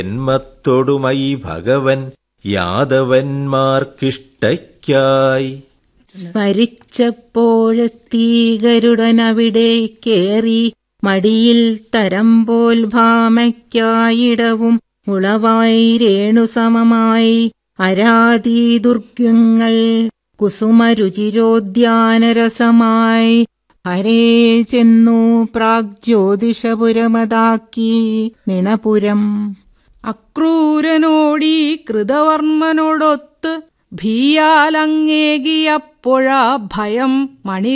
ജന്മത്തൊടുമൈ ഭഗവൻ യാദവന്മാർക്കിഷ്ടയ്ക്കായി സ്മരിച്ചപ്പോഴെത്തി ഗരുഡനവിടെ മടിയിൽ തരംപോൽ ഭാമയ്ക്കായിടവും ഉളവായി രേണുസമമായി അരാതി ദുർഗങ്ങൾ കുസുമരുചിരോദ്യാനരസമായി ഹരേ ചെന്നു പ്രാഗ്ജ്യോതിഷപുരമതാക്കി നിണപുരം അക്രൂരനോടീ കൃതവർമ്മനോടൊത്ത് ഭീയാലങ്ങേകിയപ്പോഴാ ഭയം മണി